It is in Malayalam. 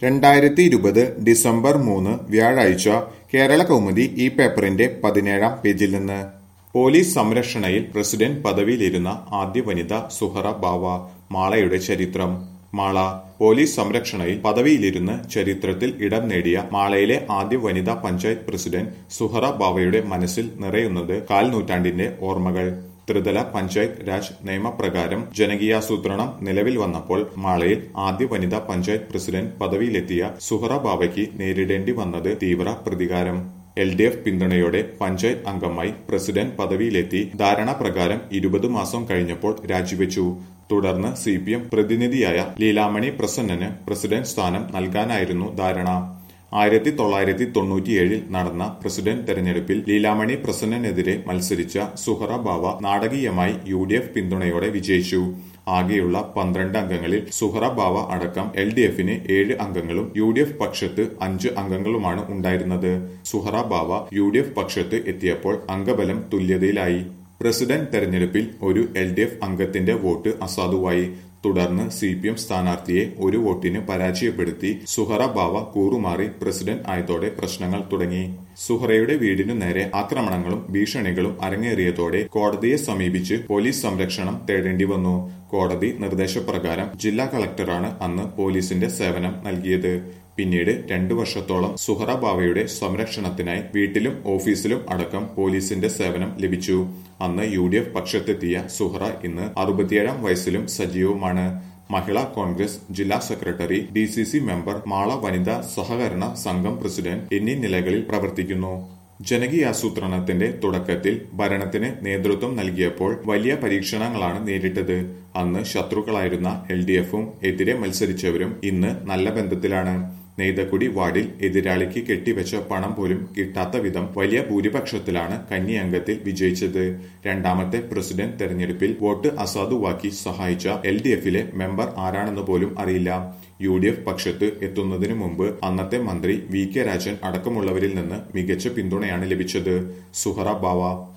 രണ്ടായിരത്തി ഇരുപത് ഡിസംബർ മൂന്ന് വ്യാഴാഴ്ച കേരള കൗമുദി ഈ പേപ്പറിന്റെ പതിനേഴാം പേജിൽ നിന്ന് പോലീസ് സംരക്ഷണയിൽ പ്രസിഡന്റ് പദവിയിലിരുന്ന ആദ്യ വനിത സുഹറ ബാവ മാളയുടെ ചരിത്രം മാള പോലീസ് സംരക്ഷണയിൽ പദവിയിലിരുന്ന് ചരിത്രത്തിൽ ഇടം നേടിയ മാളയിലെ ആദ്യ വനിതാ പഞ്ചായത്ത് പ്രസിഡന്റ് സുഹറ ബാവയുടെ മനസ്സിൽ നിറയുന്നത് കാൽ നൂറ്റാണ്ടിന്റെ ഓർമ്മകൾ ത്രിതല പഞ്ചായത്ത് രാജ് നിയമപ്രകാരം ജനകീയാസൂത്രണം നിലവിൽ വന്നപ്പോൾ മാളയിൽ ആദ്യ വനിതാ പഞ്ചായത്ത് പ്രസിഡന്റ് പദവിയിലെത്തിയ സുഹറ ബാവയ്ക്ക് നേരിടേണ്ടി വന്നത് തീവ്ര പ്രതികാരം എൽ ഡി എഫ് പിന്തുണയോടെ പഞ്ചായത്ത് അംഗമായി പ്രസിഡന്റ് പദവിയിലെത്തി ധാരണാപ്രകാരം ഇരുപത് മാസം കഴിഞ്ഞപ്പോൾ രാജിവെച്ചു തുടർന്ന് സി പി എം പ്രതിനിധിയായ ലീലാമണി പ്രസന്നന് പ്രസിഡന്റ് സ്ഥാനം നൽകാനായിരുന്നു ധാരണ ആയിരത്തി തൊള്ളായിരത്തി തൊണ്ണൂറ്റിയേഴിൽ നടന്ന പ്രസിഡന്റ് തെരഞ്ഞെടുപ്പിൽ ലീലാമണി പ്രസന്നനെതിരെ മത്സരിച്ച സുഹറ ബാവ നാടകീയമായി യു ഡി എഫ് പിന്തുണയോടെ വിജയിച്ചു ആകെയുള്ള പന്ത്രണ്ട് അംഗങ്ങളിൽ സുഹറ ബാവ അടക്കം എൽ ഡി എഫിന് ഏഴ് അംഗങ്ങളും യു ഡി എഫ് പക്ഷത്ത് അഞ്ച് അംഗങ്ങളുമാണ് ഉണ്ടായിരുന്നത് Suhara Bava U D F പക്ഷത്ത് എത്തിയപ്പോൾ അംഗബലം തുല്യതയിലായി പ്രസിഡന്റ് തെരഞ്ഞെടുപ്പിൽ ഒരു എൽ ഡി എഫ് അംഗത്തിന്റെ വോട്ട് അസാധുവായി തുടർന്ന് സി പി എം സ്ഥാനാർത്ഥിയെ ഒരു വോട്ടിന് പരാജയപ്പെടുത്തി സുഹറ ബാവ കൂറുമാറി പ്രസിഡന്റ് ആയതോടെ പ്രശ്നങ്ങൾ തുടങ്ങി സുഹറയുടെ വീടിനു നേരെ ആക്രമണങ്ങളും ഭീഷണികളും അരങ്ങേറിയതോടെ കോടതിയെ സമീപിച്ച് പോലീസ് സംരക്ഷണം തേടേണ്ടി വന്നു കോടതി നിർദ്ദേശപ്രകാരം ജില്ലാ കളക്ടറാണ് അന്ന് പോലീസിന്റെ സേവനം നൽകിയത് പിന്നീട് രണ്ടു വർഷത്തോളം സുഹറ ബാവയുടെ സംരക്ഷണത്തിനായി വീട്ടിലും ഓഫീസിലും അടക്കം പോലീസിന്റെ സേവനം ലഭിച്ചു അന്ന് യു ഡി എഫ് പക്ഷത്തെത്തിയ സുഹറ ഇന്ന് അറുപത്തിയേഴാം വയസ്സിലും സജീവമാണ് മഹിളാ കോൺഗ്രസ് ജില്ലാ secretary D C C member Mala വനിതാ സഹകരണ സംഘം പ്രസിഡന്റ് എന്നീ നിലകളിൽ പ്രവർത്തിക്കുന്നു ജനകീയാസൂത്രണത്തിന്റെ തുടക്കത്തിൽ ഭരണത്തിന് നേതൃത്വം നൽകിയപ്പോൾ വലിയ പരീക്ഷണങ്ങളാണ് നേരിട്ടത് അന്ന് ശത്രുക്കളായിരുന്ന എൽ ഡി എഫും എതിരെ മത്സരിച്ചവരും ഇന്ന് നല്ല ബന്ധത്തിലാണ് നെയ്തക്കുടി വാർഡിൽ എതിരാളിക്ക് കെട്ടിവെച്ച പണം പോലും കിട്ടാത്ത വിധം വലിയ ഭൂരിപക്ഷത്തിലാണ് കന്നി അംഗത്തിൽ വിജയിച്ചത് രണ്ടാമത്തെ പ്രസിഡന്റ് തെരഞ്ഞെടുപ്പിൽ വോട്ട് അസാധുവാക്കി സഹായിച്ച എൽ ഡി എഫിലെ മെമ്പർ ആരാണെന്ന് പോലും അറിയില്ല യു ഡി എഫ് പക്ഷത്ത് എത്തുന്നതിനു മുമ്പ് അന്നത്തെ മന്ത്രി വി കെ രാജൻ അടക്കമുള്ളവരിൽ നിന്ന് മികച്ച പിന്തുണയാണ് ലഭിച്ചത് സുഹറ ബാവ